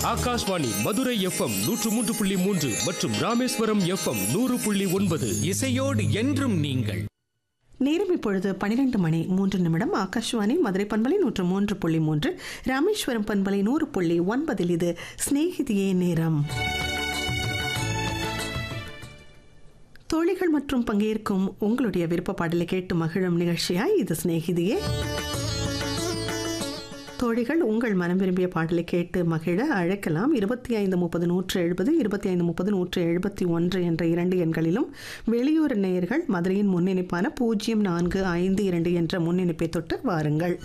Akashvani Madurai FM நூற்று மூன்று புள்ளி மூன்று மற்றும் ராமேஸ்வரம் எஃப்எம் நூறு புள்ளி ஒன்பது இசையோடு என்றும் நீங்கள் நேரம் இப்பொழுது பனிரெண்டு மணி மூன்று நிமிடம் ஆகாஷ்வாணி மதுரை பண்பலை நூற்று மூன்று புள்ளி மூன்று ராமேஸ்வரம் பண்பலை நூறு புள்ளி ஒன்பதில் இது சிநேகிதியே நேரம் தோழிகள் மற்றும் பங்கேற்கும் உங்களுடைய விருப்ப பாடலை கேட்டு மகிழும் நிகழ்ச்சியாய் இது சிநேகிதியே தோழிகள் உங்கள் மனம் விரும்பிய பாடலை கேட்டு மகிழ அழைக்கலாம் இருபத்தி ஐந்து முப்பது நூற்று எழுபது இருபத்தி ஐந்து முப்பது நூற்று எழுபத்தி ஒன்று என்ற இரண்டு எண்களிலும் வெளியூர் நேயர்கள் மதுரையின் முன்னிணைப்பான பூஜ்ஜியம் நான்கு ஐந்து இரண்டு என்ற முன்னிணைப்பை தொட்டு வாருங்கள்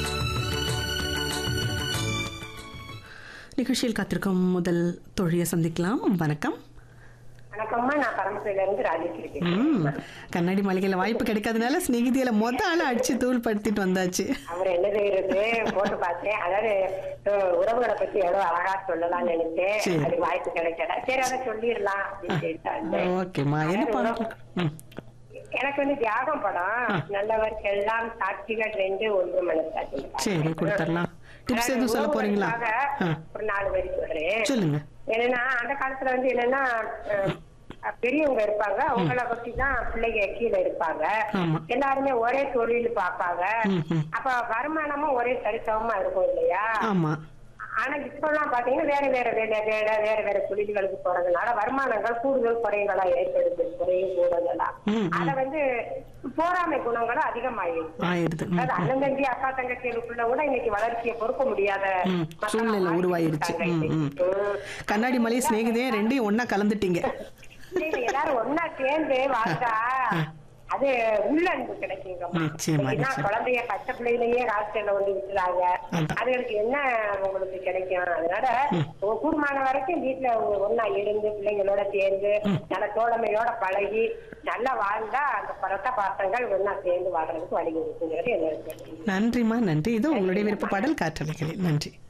நிகழ்ச்சியில் காத்திருக்கும் முதல் தோழியை சந்திக்கலாம் வணக்கம் வணக்கம்மா நான் பரமக்குடியில இருந்து ராஜேஸ்வரி பேசுறேன் ம் கண்ணாடி மாளிகையில் வாய்ப்பு கிடைக்காதனால ஸ்நேகிதியில மொத்த ஆளை அடிச்சு தூள் படுத்திட்டு வந்தாச்சு அவர் என்ன செய்யறது போட்டு பார்த்தேன் அதாவது அஹ், உறவுகளை பத்தி எவ்வளவு அழகா சொல்லலாம்னு சரி. நினைச்சேன் அது வாய்ப்பு கிடைக்கல சரி அதை சொல்லிடலாம் அப்படின்னு சொல்லிட்டு வந்தேன். ஓகேம்மா என்ன அதாவது பாடல் உறவு- ம் எனக்கு வந்து தியாகம் படம் நல்லவர்க்கெல்லாம் சாட்சிகள் ரெண்டு ஒன்று மனசாட்சி சரி கொடுத்துடலாம் டிப்ஸ் எதுவும் சொல்ல போறீங்களா ஆ ஒரு நாலு வரி சொல்றேன் சொல்லுங்க என்னன்னா அந்த காலத்துல வந்து என்னன்னா அஹ், பெரியவங்க இருப்பாங்க அவங்கள பத்தி தான் பிள்ளைங்க கீழே இருப்பாங்க ஆமா. எல்லாருமே ஒரே தொழில் பார்ப்பாங்க ம், ம். அப்ப வருமானமும் ஒரே சரிசமமா இருக்கும் இல்லையா ஆமா ஆனா இப்ப எல்லாம் பாத்தீங்கன்னா வேற வேற வேலை வேலை வேற வேற தொழில்களுக்கு போறதுனால வருமானங்கள் கூடுதல் குறைகளா ஏற்படுது குறையும் கூடுதலா ம், அத வந்து போராமை குணங்களும் அதிகமாயிருக்கு ஆயிடுது ம், அதாவது அண்ணன் தம்பி அக்கா தங்கச்சிகளுக்குள்ள கூட இன்னைக்கு வளர்ச்சியை பொறுக்க முடியாத ம். மக்களா சூழ்நிலை மாறிட்டு உருவாயிருச்சு இருக்காங்க ம், ம். இன்னைக்கு. ம். கண்ணாடி மலை சிநேகிதே ரெண்டையும் ஒண்ணா கலந்துட்டீங்க சரி, எல்லாரும் ஒன்னா சேர்ந்து வாழ்ந்தா அது உள்ளன்பு கிடைக்குங்கம்மா நிச்சயமா, ஏன்னா நிச்சயமா. குழந்தைய பச்சை பிள்ளையிலேயே ஹாஸ்டல்ல கொண்டு விட்டுறாங்க அதான். அதுகளுக்கு என்ன உங்களுக்கு கிடைக்கும் அதனால உங்க கூடுமான வரைக்கும் வீட்டுல ஒன்னா இருந்து பிள்ளைங்களோட சேர்ந்து நல்ல தோழமையோட பழகி நல்லா வாழ்ந்தா அந்த பரத்த பாசங்கள் ஒன்னா சேர்ந்து வாழ்றதுக்கு வழி இருக்குங்கிறது என்னோட கேள்வி. நன்றிம்மா நன்றி இது உங்களுடைய விருப்ப பாடல் காற்றலைகளில் நன்றி